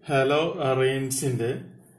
hello റെയിൻസിന്റെ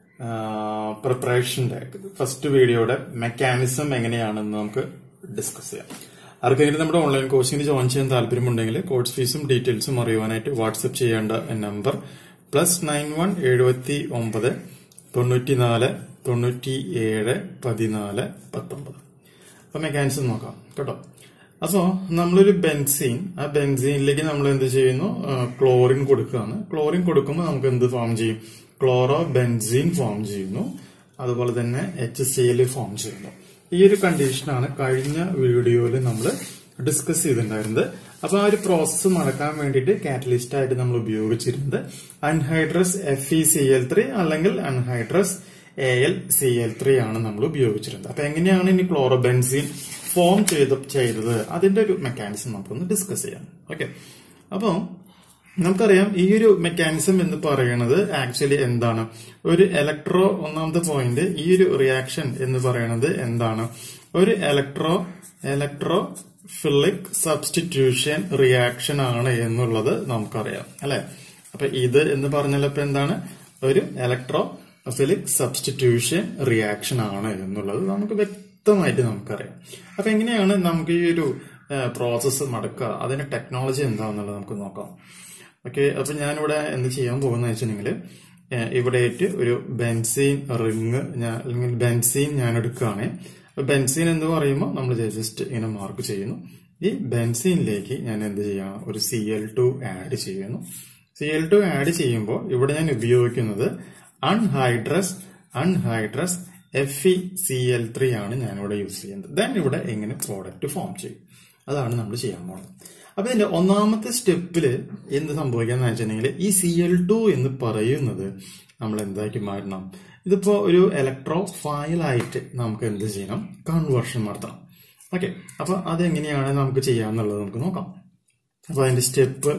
പ്രിപ്പറേഷന്റെ first വീഡിയോയുടെ മെക്കാനിസം എങ്ങനെയാണെന്ന് നമുക്ക് ഡിസ്കസ് ചെയ്യാം ആർക്കെങ്കിലും നമ്മുടെ ഓൺലൈൻ കോഴ്സിന് ജോയിൻ ചെയ്യാൻ താല്പര്യമുണ്ടെങ്കിൽ കോഴ്സ് ഫീസും ഡീറ്റെയിൽസും അറിയുവാനായിട്ട് വാട്സപ്പ് ചെയ്യേണ്ട നമ്പർ പ്ലസ് നയൻ വൺ എഴുപത്തി ഒമ്പത് തൊണ്ണൂറ്റിനാല് തൊണ്ണൂറ്റി ഏഴ് പതിനാല് പത്തൊമ്പത് അപ്പൊ മെക്കാനിസം നോക്കാം കേട്ടോ അപ്പോ നമ്മളൊരു ബെൻസീൻ ആ ബെൻസീനിലേക്ക് നമ്മൾ എന്ത് ചെയ്യുന്നു ആ, ക്ലോറിൻ കൊടുക്കുകയാണ് ക്ലോറിൻ കൊടുക്കുമ്പോൾ നമുക്ക് എന്ത് ഫോം ചെയ്യും ക്ലോറോ ബെൻസീൻ ഫോം ചെയ്യുന്നു അതുപോലെ തന്നെ എച്ച് സി എൽ ഫോം ചെയ്യുന്നു ഈ ഒരു കണ്ടീഷനാണ് കഴിഞ്ഞ വീഡിയോയിൽ നമ്മൾ ഡിസ്കസ് ചെയ്തിട്ടുണ്ടായിരുന്നത് അപ്പൊ ആ ഒരു പ്രോസസ്സ് നടക്കാൻ വേണ്ടിയിട്ട് കാറ്റലിസ്റ്റ് ആയിട്ട് നമ്മൾ ഉപയോഗിച്ചിരുന്നത് anhydrous F E C L three അല്ലെങ്കിൽ anhydrous A L C L three ആണ് നമ്മൾ ഉപയോഗിച്ചിരുന്നത് അപ്പൊ എങ്ങനെയാണ് ഇനി ക്ലോറോബെൻസീൻ ഫോം ചെയ്ത് ചെയ്തത് അതിന്റെ ഒരു മെക്കാനിസം നമുക്കൊന്ന് ഡിസ്കസ് ചെയ്യാം ഓക്കെ അപ്പോൾ നമുക്കറിയാം ഈ ഒരു മെക്കാനിസം എന്ന് പറയുന്നത് ആക്ച്വലി എന്താണ് ഒരു ഇലക്ട്രോ ഒന്നാമത്തെ പോയിന്റ് ഈ ഒരു റിയാക്ഷൻ എന്ന് പറയുന്നത് എന്താണ് ഒരു electro electrophilic substitution reaction ആണ് എന്നുള്ളത് നമുക്കറിയാം അല്ലെ അപ്പൊ ഇത് എന്ന് പറഞ്ഞാൽ ഇപ്പൊ എന്താണ് ഒരു ഇലക്ട്രോ ഫിലിക് സബ്സ്റ്റിറ്റ്യൂഷൻ റിയാക്ഷൻ ആണ് എന്നുള്ളത് നമുക്ക് വ്യക്തമായിട്ട് നമുക്കറിയാം അപ്പൊ എങ്ങനെയാണ് നമുക്ക് ഈ ഒരു പ്രോസസ്സ് നടക്കുക അതിന്റെ ടെക്നോളജി എന്താണെന്നുള്ളത് നമുക്ക് നോക്കാം ഓക്കെ അപ്പൊ ഞാനിവിടെ എന്ത് ചെയ്യാൻ പോകുന്ന വെച്ചിട്ടുണ്ടെങ്കിൽ ഇവിടെയായിട്ട് ഒരു ബെൻസീൻ റിങ് ഞാൻ അല്ലെങ്കിൽ ബെൻസീൻ ഞാൻ എടുക്കുകയാണ് അപ്പൊ ബെൻസീൻ എന്ന് പറയുമ്പോൾ നമ്മൾ ജസ്റ്റ് ഇങ്ങനെ മാർക്ക് ചെയ്യുന്നു ഈ ബെൻസീനിലേക്ക് ഞാൻ എന്ത് ചെയ്യണം ഒരു സി എൽ ടു ആഡ് ചെയ്യുന്നു സി എൽ ടു ആഡ് ചെയ്യുമ്പോൾ ഇവിടെ ഞാൻ ഉപയോഗിക്കുന്നത് anhydrous anhydrous F E C L three ആണ് ഞാൻ ഇവിടെ യൂസ് ചെയ്യുന്നത് ദെൻ ഇവിടെ എങ്ങനെ പ്രോഡക്റ്റ് ഫോം ചെയ്യും അതാണ് നമ്മൾ ചെയ്യാൻ പോകുന്നത് അപ്പൊ ഇതിന്റെ ഒന്നാമത്തെ സ്റ്റെപ്പില് എന്ത് സംഭവിക്കാന്ന് വെച്ചിട്ടുണ്ടെങ്കിൽ ഈ സി എൽ ടു എന്ന് പറയുന്നത് നമ്മൾ എന്താക്കി മാറ്റണം ഇതിപ്പോ ഒരു ഇലക്ട്രോ ഫയലായിട്ട് നമുക്ക് എന്ത് ചെയ്യണം കൺവേർഷൻ നടത്തണം ഓക്കെ അപ്പൊ അതെങ്ങനെയാണ് നമുക്ക് ചെയ്യാന്നുള്ളത് നമുക്ക് നോക്കാം അപ്പൊ അതിന്റെ സ്റ്റെപ്പ്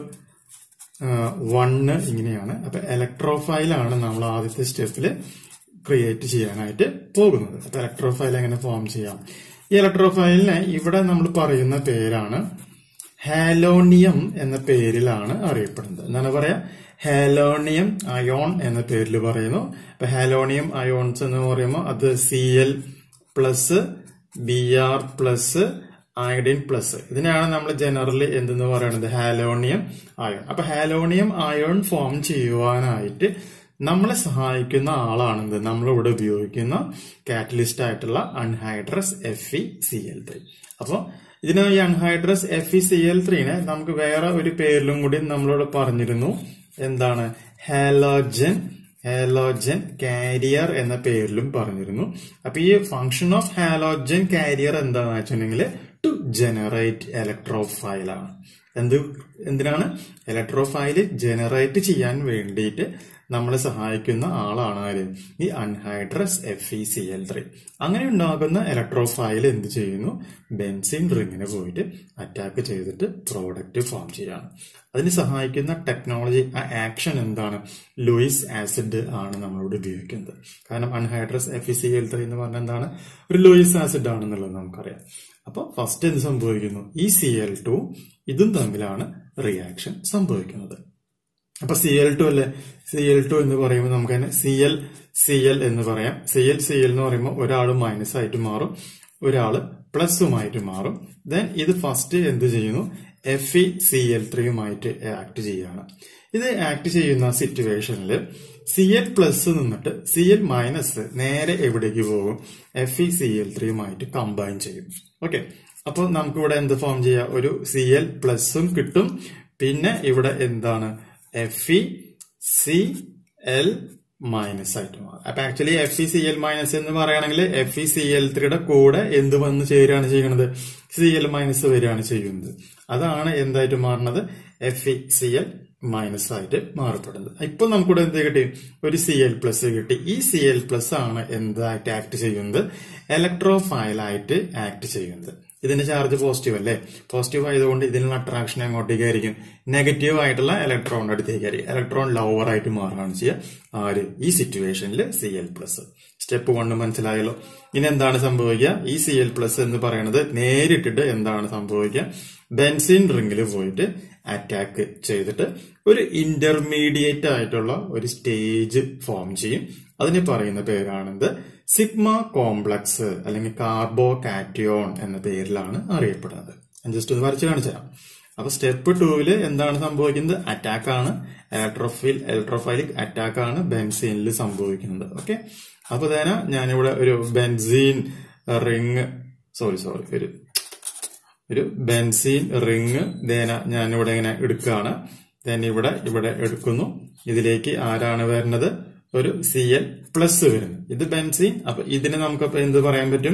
വണ്ണ് ഇങ്ങനെയാണ് അപ്പൊ ഇലക്ട്രോഫൈലാണ് നമ്മൾ ആദ്യത്തെ സ്റ്റെപ്പില് ക്രിയേറ്റ് ചെയ്യാനായിട്ട് പോകുന്നത് അപ്പൊ ഇലക്ട്രോഫൈൽ എങ്ങനെ ഫോം ചെയ്യാം ഈ ഇലക്ട്രോഫൈലിനെ ഇവിടെ നമ്മൾ പറയുന്ന പേരാണ് ഹാലോണിയം എന്ന പേരിലാണ് അറിയപ്പെടുന്നത് എന്താണ് പറയാ ഹാലോണിയം അയോൺ എന്ന പേരിൽ പറയുന്നു അപ്പൊ ഹാലോണിയം അയോൺസ് എന്ന് പറയുമ്പോൾ അത് C L plus B R plus iodine plus ഇതിനെയാണ് നമ്മൾ ജനറലി എന്തെന്ന് പറയുന്നത് ഹാലോണിയം അയോൺ അപ്പൊ ഹാലോണിയം അയോൺ ഫോം ചെയ്യുവാനായിട്ട് നമ്മളെ സഹായിക്കുന്ന ആളാണെന്ത് നമ്മളിവിടെ ഉപയോഗിക്കുന്ന കാറ്റലിസ്റ്റ് ആയിട്ടുള്ള anhydrous F E C L three അപ്പൊ ഇതിന് ഈ anhydrous F E C L ത്രീനെ നമുക്ക് വേറെ ഒരു പേരിലും കൂടി നമ്മളോട് പറഞ്ഞിരുന്നു എന്താണ് ഹാലോജൻ ഹാലോജൻ കാരിയർ എന്ന പേരിലും പറഞ്ഞിരുന്നു അപ്പൊ ഈ ഫംഗ്ഷൻ ഓഫ് ഹാലോജൻ കാരിയർ എന്താണെന്ന് വെച്ചിട്ടുണ്ടെങ്കിൽ ടു ജനറേറ്റ് ഇലക്ട്രോഫൈൽ ആണ് എന്ത് എന്തിനാണ് ഇലക്ട്രോഫൈല് ജനറേറ്റ് ചെയ്യാൻ വേണ്ടിയിട്ട് നമ്മളെ സഹായിക്കുന്ന ആളാണ് ആര് ഈ anhydrous F E C L three അങ്ങനെ ഉണ്ടാകുന്ന ഇലക്ട്രോഫൈൽ എന്ത് ചെയ്യുന്നു ബെൻസിൻ റിങ്ങിന് പോയിട്ട് അറ്റാക്ക് ചെയ്തിട്ട് പ്രോഡക്റ്റ് ഫോം ചെയ്യാണ് അതിന് സഹായിക്കുന്ന ടെക്നോളജി ആ ആക്ഷൻ എന്താണ് ലൂയിസ് ആസിഡ് ആണ് നമ്മളിവിടെ ഉപയോഗിക്കുന്നത് കാരണം anhydrous F E C L three എന്ന് പറഞ്ഞാൽ എന്താണ് ഒരു ലൂയിസ് ആസിഡ് ആണെന്നുള്ളത് നമുക്കറിയാം അപ്പൊ ഫസ്റ്റ് എന്ത് സംഭവിക്കുന്നു ഈ സി എൽ ടു ഇതും തമ്മിലാണ് റിയാക്ഷൻ സംഭവിക്കുന്നത് അപ്പൊ സി എൽ ടു അല്ലെ സി എൽ ടു എന്ന് പറയുമ്പോൾ നമുക്ക് തന്നെ സി എൽ സി എൽ എന്ന് പറയാം സി എൽ സി എൽ എന്ന് പറയുമ്പോൾ ഒരാൾ മൈനസ് ആയിട്ട് മാറും ഒരാള് പ്ലസുമായിട്ട് മാറും ദെൻ ഇത് ഫസ്റ്റ് എന്ത് ചെയ്യുന്നു എഫ് ഇ സി എൽ ത്രീയുമായിട്ട് ആക്ട് ചെയ്യാണ് ഇത് ആക്ട് ചെയ്യുന്ന സിറ്റുവേഷനിൽ സി എൽ പ്ലസ് നിന്നിട്ട് സി എൽ മൈനസ് നേരെ എവിടേക്ക് പോകും എഫ് ഇ സി എൽ ത്രീയുമായിട്ട് കമ്പൈൻ ചെയ്യും ഓക്കെ അപ്പോൾ നമുക്കിവിടെ എന്ത് ഫോം ചെയ്യാം ഒരു സി എൽ പ്ലസും കിട്ടും പിന്നെ ഇവിടെ എന്താണ് F E C L minus ആയിട്ട് മാറും അപ്പൊ actually F E C L minus എന്ന് പറയുകയാണെങ്കിൽ എഫ് ഇ സി എൽ ത്രീയുടെ കൂടെ എന്ത് വന്ന് ചേരുകയാണ് ചെയ്യുന്നത് സി എൽ മൈനസ് വരികയാണ് ചെയ്യുന്നത് അതാണ് എന്തായിട്ട് മാറുന്നത് F E C L minus ആയിട്ട് മാറപ്പെടുന്നത് ഇപ്പൊ നമുക്കിവിടെ എന്ത് കിട്ടി ഒരു സി എൽ പ്ലസ് കിട്ടി ഈ സി എൽ പ്ലസ് ആണ് എന്തായിട്ട് ആക്ട് ചെയ്യുന്നത് ഇലക്ട്രോഫൈലായിട്ട് ആക്ട് ചെയ്യുന്നത് ഇതിന്റെ ചാർജ് പോസിറ്റീവ് അല്ലേ പോസിറ്റീവ് ആയതുകൊണ്ട് ഇതിനുള്ള അട്രാക്ഷൻ എങ്ങോട്ടേക്കായിരിക്കും നെഗറ്റീവ് ആയിട്ടുള്ള ഇലക്ട്രോണിന്റെ അടുത്തേക്കായിരിക്കും ഇലക്ട്രോൺ ലവർ ആയിട്ട് മാറുകയാണ് ചെയ്യുക ആര് ഈ സിറ്റുവേഷനിൽ C L plus step one മനസ്സിലായല്ലോ ഇനി എന്താണ് സംഭവിക്കുക ഈ സി എൽ പ്ലസ് എന്ന് പറയുന്നത് നേരിട്ടിട്ട് എന്താണ് സംഭവിക്കുക ബെൻസിൻ റിംഗിൽ പോയിട്ട് അറ്റാക്ക് ചെയ്തിട്ട് ഒരു ഇന്റർമീഡിയറ്റ് ആയിട്ടുള്ള ഒരു സ്റ്റേജ് ഫോം ചെയ്യും അതിന് പറയുന്ന പേരാണെന്ത് സിഗ്മ കോംപ്ലക്സ് അല്ലെങ്കിൽ കാർബോ കാറ്റിയോൺ എന്ന പേരിലാണ് അറിയപ്പെടുന്നത് ഞാൻ ജസ്റ്റ് ഒന്ന് വരച്ച് കാണിച്ചു തരാം അപ്പൊ സ്റ്റെപ്പ് ടൂവില് എന്താണ് സംഭവിക്കുന്നത് അറ്റാക്ക് ആണ് ഇലക്ട്രോഫിൽ ഇലക്ട്രോഫൈലിക് അറ്റാക്ക് ആണ് ബെൻസീനിൽ സംഭവിക്കുന്നത് ഓക്കെ അപ്പൊ തന്നെ ഞാനിവിടെ ഒരു ബെൻസീൻ റിങ് സോറി സോറി ഒരു ഒരു ബെൻസീൻ റിങ് ദേന ഞാനിവിടെ ഇങ്ങനെ എടുക്കുകയാണ് ദെൻ ഇവിടെ ഇവിടെ എടുക്കുന്നു ഇതിലേക്ക് ആരാണ് വരുന്നത് ഒരു സി എൽ പ്ലസ് വരുന്നു ഇത് ബെൻസീൻ അപ്പൊ ഇതിന് നമുക്കപ്പോ എന്ത് പറയാൻ പറ്റും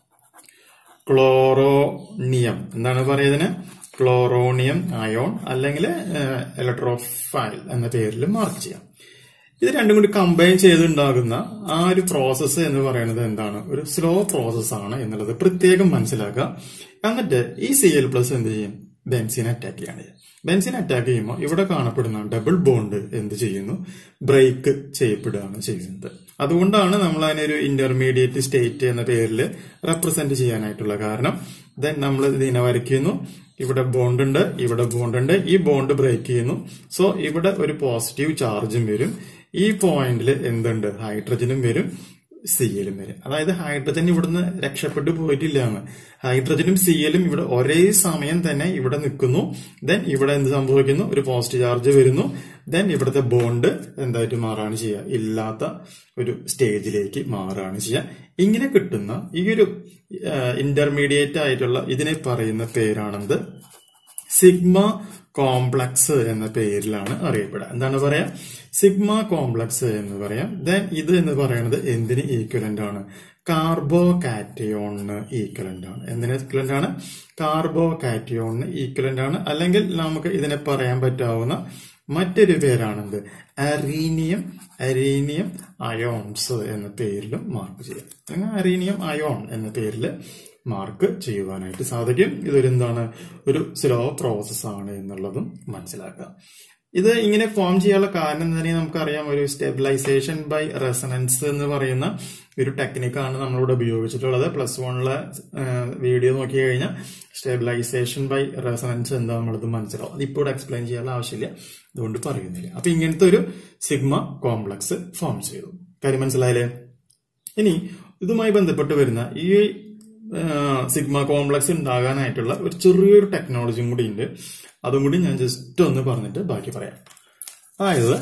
ക്ലോറോണിയം എന്താണ് പറയുന്നതിന് ക്ലോറോണിയം അയോൺ അല്ലെങ്കിൽ ഇലക്ട്രോഫൈൽ എന്ന പേരിൽ മാർക്ക് ചെയ്യാം ഇത് രണ്ടും കൂടി കമ്പൈൻ ചെയ്തുണ്ടാകുന്ന ആ ഒരു പ്രോസസ്സ് എന്ന് പറയുന്നത് എന്താണ് ഒരു സ്ലോ പ്രോസസ് ആണ് എന്നുള്ളത് പ്രത്യേകം മനസ്സിലാക്കുക എന്നിട്ട് ഈ സി എൽ പ്ലസ് എന്ത് ചെയ്യും ബെൻസിനെ അറ്റാക്ക് ചെയ്യാണ് ബെൻസിനെ അറ്റാക്ക് ചെയ്യുമ്പോൾ ഇവിടെ കാണപ്പെടുന്ന ഡബിൾ ബോണ്ട് എന്ത് ചെയ്യുന്നു ബ്രേക്ക് ചെയ്യപ്പെടുകയാണ് ചെയ്യുന്നത് അതുകൊണ്ടാണ് നമ്മൾ അതിനെ ഒരു ഇന്റർമീഡിയറ്റ് സ്റ്റേറ്റ് എന്ന പേരിൽ റെപ്രസെന്റ് ചെയ്യാനായിട്ടുള്ള കാരണം ദെൻ നമ്മൾ ഇതിനെ വരയ്ക്കുന്നു ഇവിടെ ബോണ്ട് ഉണ്ട് ഇവിടെ ബോണ്ട് ഉണ്ട് ഈ ബോണ്ട് ബ്രേക്ക് ചെയ്യുന്നു സോ ഇവിടെ ഒരു പോസിറ്റീവ് ചാർജും വരും ഈ പോയിന്റിൽ എന്തുണ്ട് ഹൈഡ്രജനും വരും സിയലും വരും അതായത് ഹൈഡ്രജൻ ഇവിടുന്ന് രക്ഷപ്പെട്ടു പോയിട്ടില്ല എന്ന് ഹൈഡ്രജനും സിയലും ഇവിടെ ഒരേ സമയം തന്നെ ഇവിടെ നിൽക്കുന്നു ദെൻ ഇവിടെ എന്ത് സംഭവിക്കുന്നു ഒരു പോസിറ്റീവ് ചാർജ് വരുന്നു ദെൻ ഇവിടുത്തെ ബോണ്ട് എന്തായിട്ട് മാറാണ് ചെയ്യുക ഇല്ലാത്ത ഒരു സ്റ്റേജിലേക്ക് മാറുകയാണ് ചെയ്യുക ഇങ്ങനെ കിട്ടുന്ന ഈ ഒരു ഇന്റർമീഡിയറ്റ് ആയിട്ടുള്ള ഇതിനെ പറയുന്ന പേരാണെന്ത് സിഗ്മ കോംപ്ലക്സ് എന്ന പേരിലാണ് അറിയപ്പെടുക എന്താണ് പറയാ സിഗ്മ കോംപ്ലക്സ് എന്ന് പറയാം ദെൻ ഇത് എന്ന് പറയുന്നത് എന്തിന് ഈക്വലന്റ് ആണ് കാർബോ കാറ്റയോണിന് ഈക്വലന്റ് ആണ് എന്തിന് ഈക്വലന്റ് ആണ് കാർബോ കാറ്റയോണിന് ഈക്വലന്റ് ആണ് അല്ലെങ്കിൽ നമുക്ക് ഇതിനെ പറയാൻ പറ്റാവുന്ന മറ്റൊരു പേരാണെന്ത് അറീനിയം അറീനിയം അയോൺസ് എന്ന പേരിലും മാർക്ക് ചെയ്യാം അങ്ങനെ അറീനിയം അയോൺ എന്ന പേരിൽ മാർക്ക് ചെയ്യുവാനായിട്ട് സാധിക്കും ഇതൊരു എന്താണ് ഒരു സ്ലോ പ്രോസസ് ആണ് എന്നുള്ളതും മനസ്സിലാക്കുക ഇത് ഇങ്ങനെ ഫോം ചെയ്യാനുള്ള കാരണം തന്നെ നമുക്കറിയാം ഒരു സ്റ്റെബിലൈസേഷൻ ബൈ റെസണൻസ് എന്ന് പറയുന്ന ഒരു ടെക്നിക്കാണ് നമ്മളിവിടെ ഉപയോഗിച്ചിട്ടുള്ളത് പ്ലസ് വണ്ണിലെ വീഡിയോ നോക്കി കഴിഞ്ഞാൽ സ്റ്റെബിലൈസേഷൻ ബൈ റെസണൻസ് എന്താ നമ്മളത് മനസ്സിലാവും അത് ഇപ്പോൾ എക്സ്പ്ലെയിൻ ചെയ്യാനുള്ള ആവശ്യമില്ല അതുകൊണ്ട് പറയുന്നില്ല അപ്പൊ ഇങ്ങനത്തെ ഒരു സിഗ്മ കോംപ്ലക്സ് ഫോം ചെയ്തു കാര്യം മനസ്സിലായില്ലേ ഇനി ഇതുമായി ബന്ധപ്പെട്ട് വരുന്ന ഈ സിഗ്മ കോംപ്ലക്സ് ഉണ്ടാകാനായിട്ടുള്ള ഒരു ചെറിയൊരു ടെക്നോളജിയും കൂടി ഉണ്ട് അതും കൂടി ഞാൻ ജസ്റ്റ് ഒന്ന് പറഞ്ഞിട്ട് ബാക്കി പറയാം അതായത്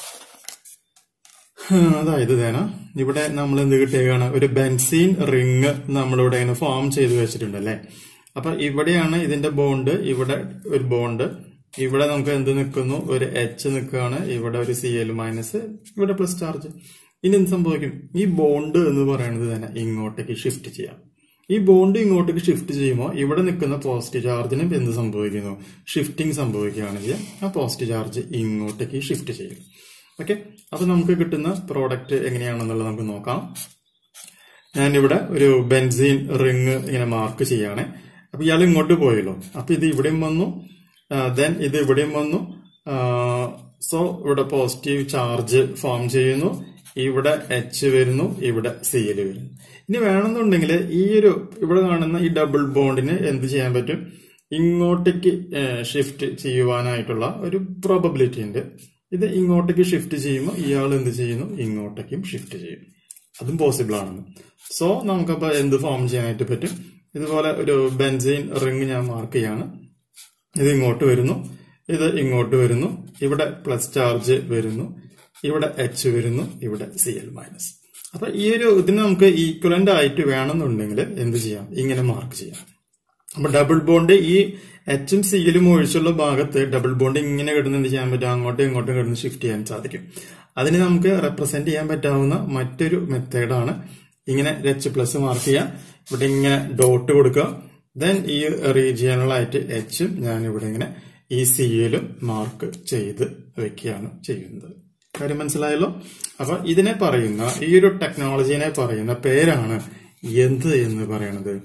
അതായത് തേന ഇവിടെ നമ്മൾ എന്ത് കിട്ടിയേക്കാണ് ഒരു ബെൻസീൻ റിങ് നമ്മളിവിടെ ഇങ്ങനെ ഫോം ചെയ്ത് വെച്ചിട്ടുണ്ട് അല്ലേ അപ്പൊ ഇവിടെയാണ് ഇതിന്റെ ബോണ്ട് ഇവിടെ ഒരു ബോണ്ട് ഇവിടെ നമുക്ക് എന്ത് നിൽക്കുന്നു ഒരു എച്ച് നിൽക്കുകയാണ് ഇവിടെ ഒരു സി എൽ മൈനസ് ഇവിടെ പ്ലസ് ചാർജ് ഇനി എന്ത് സംഭവിക്കും ഈ ബോണ്ട് എന്ന് പറയുന്നത് തന്നെ ഇങ്ങോട്ടേക്ക് ഷിഫ്റ്റ് ചെയ്യാം ഈ ബോണ്ട് ഇങ്ങോട്ടേക്ക് ഷിഫ്റ്റ് ചെയ്യുമ്പോൾ ഇവിടെ നിൽക്കുന്ന പോസിറ്റീവ് ചാർജിനും എന്ത് സംഭവിക്കുന്നു ഷിഫ്റ്റിംഗ് സംഭവിക്കുകയാണെങ്കിൽ ആ പോസിറ്റീവ് ചാർജ് ഇങ്ങോട്ടേക്ക് ഷിഫ്റ്റ് ചെയ്യും ഓക്കെ അപ്പൊ നമുക്ക് കിട്ടുന്ന പ്രോഡക്റ്റ് എങ്ങനെയാണെന്നുള്ളത് നമുക്ക് നോക്കാം ഞാനിവിടെ ഒരു ബെൻസീൻ റിങ് ഇങ്ങനെ മാർക്ക് ചെയ്യാണ് അപ്പൊ ഇയാൾ ഇങ്ങോട്ട് പോയല്ലോ അപ്പൊ ഇത് ഇവിടെയും വന്നു ദെൻ ഇത് ഇവിടെയും വന്നു സോ ഇവിടെ പോസിറ്റീവ് ചാർജ് ഫോം ചെയ്യുന്നു ഇവിടെ എച്ച് വരുന്നു ഇവിടെ സി എൽ വരുന്നു ഇനി വേണമെന്നുണ്ടെങ്കിൽ ഈ ഒരു ഇവിടെ കാണുന്ന ഈ ഡബിൾ ബോണ്ടിന് എന്ത് ചെയ്യാൻ പറ്റും ഇങ്ങോട്ടേക്ക് ഷിഫ്റ്റ് ചെയ്യുവാനായിട്ടുള്ള ഒരു പ്രോബബിലിറ്റി ഉണ്ട് ഇത് ഇങ്ങോട്ടേക്ക് ഷിഫ്റ്റ് ചെയ്യുമ്പോൾ ഇയാൾ എന്ത് ചെയ്യുന്നു ഇങ്ങോട്ടേക്കും ഷിഫ്റ്റ് ചെയ്യും അതും പോസിബിൾ ആണെന്ന് സോ നമുക്കപ്പോൾ എന്ത് ഫോം ചെയ്യാനായിട്ട് പറ്റും ഇതുപോലെ ഒരു ബെൻസീൻ റിങ് ഞാൻ മാർക്ക് ചെയ്യാണ് ഇത് ഇങ്ങോട്ട് വരുന്നു ഇത് ഇങ്ങോട്ട് വരുന്നു ഇവിടെ പ്ലസ് ചാർജ് വരുന്നു ഇവിടെ എച്ച് വരുന്നു ഇവിടെ സി എൽ മൈനസ് അപ്പൊ ഈ ഒരു ഇതിന് നമുക്ക് ഈക്വലന്റ് ആയിട്ട് വേണമെന്നുണ്ടെങ്കിൽ എന്ത് ചെയ്യാം ഇങ്ങനെ മാർക്ക് ചെയ്യാം അപ്പൊ ഡബിൾ ബോണ്ട് ഈ എച്ചും സിയിലും ഒഴിച്ചുള്ള ഭാഗത്ത് ഡബിൾ ബോണ്ട് ഇങ്ങനെ കിടന്ന് എന്ത് ചെയ്യാൻ പറ്റും അങ്ങോട്ടും ഇങ്ങോട്ടും കിടന്ന് ഷിഫ്റ്റ് ചെയ്യാൻ സാധിക്കും അതിന് നമുക്ക് റെപ്രസെന്റ് ചെയ്യാൻ പറ്റാവുന്ന മറ്റൊരു മെത്തേഡാണ് ഇങ്ങനെ എച്ച് പ്ലസ് മാർക്ക് ചെയ്യാം ഇവിടെ ഇങ്ങനെ ഡോട്ട് കൊടുക്കുക ദെൻ ഈ റീജിയണലായിട്ട് എച്ചും ഞാൻ ഇവിടെ ഇങ്ങനെ ഈ സിയിലും മാർക്ക് ചെയ്ത് വെക്കുകയാണ് ചെയ്യുന്നത് കാര്യം മനസ്സിലായല്ലോ അപ്പൊ ഇതിനെ പറയുന്ന ഈ ഒരു ടെക്നോളജിനെ പറയുന്ന പേരാണ് എന്ത് എന്ന് പറയുന്നത്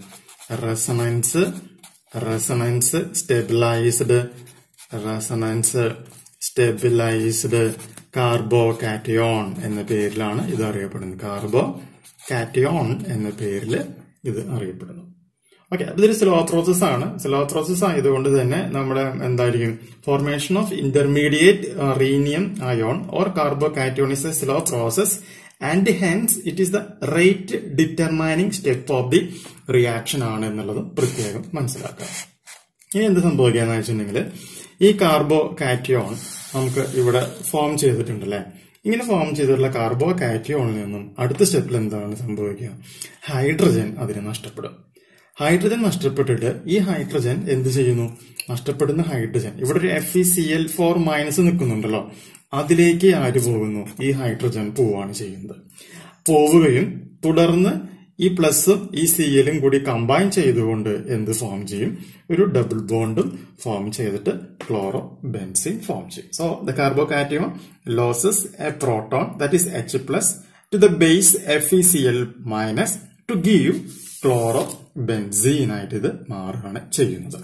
resonance resonance stabilised resonance stabilised carbocation എന്ന പേരിലാണ് ഇത് അറിയപ്പെടുന്നത് കാർബോ കാറ്റയോൺ എന്ന പേരിൽ ഇത് അറിയപ്പെടുന്നു ഓക്കെ അപ്പൊ ഇതൊരു സ്ലോ പ്രോസസ് ആണ് സ്ലോ പ്രോസസ് ആയതുകൊണ്ട് തന്നെ നമ്മുടെ എന്തായിരിക്കും formation of intermediate arenium ion or carbocation is a slow process and hence it is the rate determining step of the reaction ആണ് എന്നുള്ളത് പ്രത്യേകം മനസ്സിലാക്കുക ഇനി എന്ത് സംഭവിക്കാന്ന് വെച്ചിട്ടുണ്ടെങ്കിൽ ഈ കാർബോ കാറ്റിയോൺ നമുക്ക് ഇവിടെ ഫോം ചെയ്തിട്ടുണ്ടല്ലേ ഇങ്ങനെ ഫോം ചെയ്തിട്ടുള്ള കാർബോ കാറ്റിയോണിൽ നിന്നും അടുത്ത സ്റ്റെപ്പിൽ എന്താണ് സംഭവിക്കുക ഹൈഡ്രജൻ അതിന് നഷ്ടപ്പെടും ഹൈഡ്രജൻ നഷ്ടപ്പെട്ടിട്ട് ഈ ഹൈഡ്രജൻ എന്ത് ചെയ്യുന്നു നഷ്ടപ്പെടുന്ന ഹൈഡ്രജൻ ഇവിടെ ഒരു F E C L four minus നിൽക്കുന്നുണ്ടല്ലോ അതിലേക്ക് ആര് പോകുന്നു ഈ ഹൈഡ്രജൻ പോവാണ് ചെയ്യുന്നത് പോവുകയും തുടർന്ന് ഈ പ്ലസും ഈ സി എല്ലും കൂടി കമ്പൈൻ ചെയ്തുകൊണ്ട് എന്ത് ഫോം ചെയ്യും ഒരു ഡബിൾ ബോണ്ടും ഫോം ചെയ്തിട്ട് ക്ലോറോ ബെൻസിൻ ഫോം ചെയ്യും so the carbocation loses a proton that is H plus to the base F E C L minus to give chlorobenzene ആയിട്ട് ഇത് മാറുകയാണ് ചെയ്യുന്നത്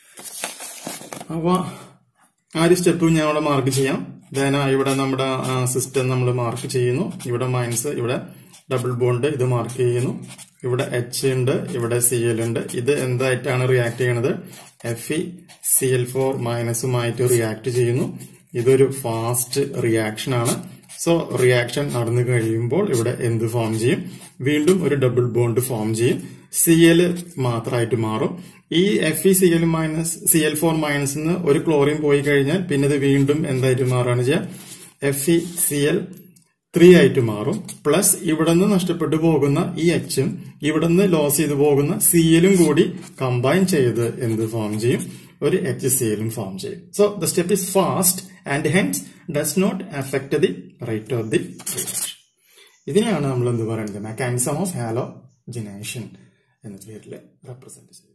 അപ്പൊ ആ ഒരു സ്റ്റെപ്പ് ഞാൻ ഇവിടെ മാർക്ക് ചെയ്യാം ദന ഇവിടെ നമ്മുടെ സിസ്റ്റം നമ്മൾ മാർക്ക് ചെയ്യുന്നു ഇവിടെ മൈനസ് ഇവിടെ ഡബിൾ ബോണ്ട് ഇത് മാർക്ക് ചെയ്യുന്നു ഇവിടെ എച്ച് ഉണ്ട് ഇവിടെ സി എൽ ഉണ്ട് ഇത് എന്തായിട്ടാണ് റിയാക്ട് ചെയ്യണത് F E C L four മൈനസുമായിട്ട് റിയാക്ട് ചെയ്യുന്നു ഇതൊരു ഫാസ്റ്റ് റിയാക്ഷൻ ആണ് സോ റിയാക്ഷൻ നടന്നു കഴിയുമ്പോൾ ഇവിടെ എന്ത് ഫോം ചെയ്യും വീണ്ടും ഒരു ഡബിൾ ബോണ്ട് ഫോം ചെയ്യും സി എൽ മാത്രമായിട്ട് മാറും ഈ F E C L minus C L four minus ഒരു ക്ലോറിൻ പോയി കഴിഞ്ഞാൽ പിന്നെ ഇത് വീണ്ടും എന്തായിട്ട് മാറുകയാണ് ചെയ്യുക F E C L three ആയിട്ട് മാറും പ്ലസ് ഇവിടെ നിന്ന് നഷ്ടപ്പെട്ടു പോകുന്ന ഈ എച്ചും ഇവിടെ നിന്ന് ലോസ് ചെയ്തു പോകുന്ന സി എല്ലും കൂടി കമ്പൈൻ ചെയ്ത് എന്ത് ഫോം ചെയ്യും ഒരു എച്ച് സി എല്ലും ഫോം ചെയ്യും so the step is fast and hence does not affect the rate of the reaction ഇതിനെയാണ് നമ്മൾ എന്ത് പറയുന്നത് മെക്കാനിസം ഓഫ് ഹാലോ ജിനേഷൻ എന്ന പേരിൽ റെപ്രസെന്റ് ചെയ്യുന്നത്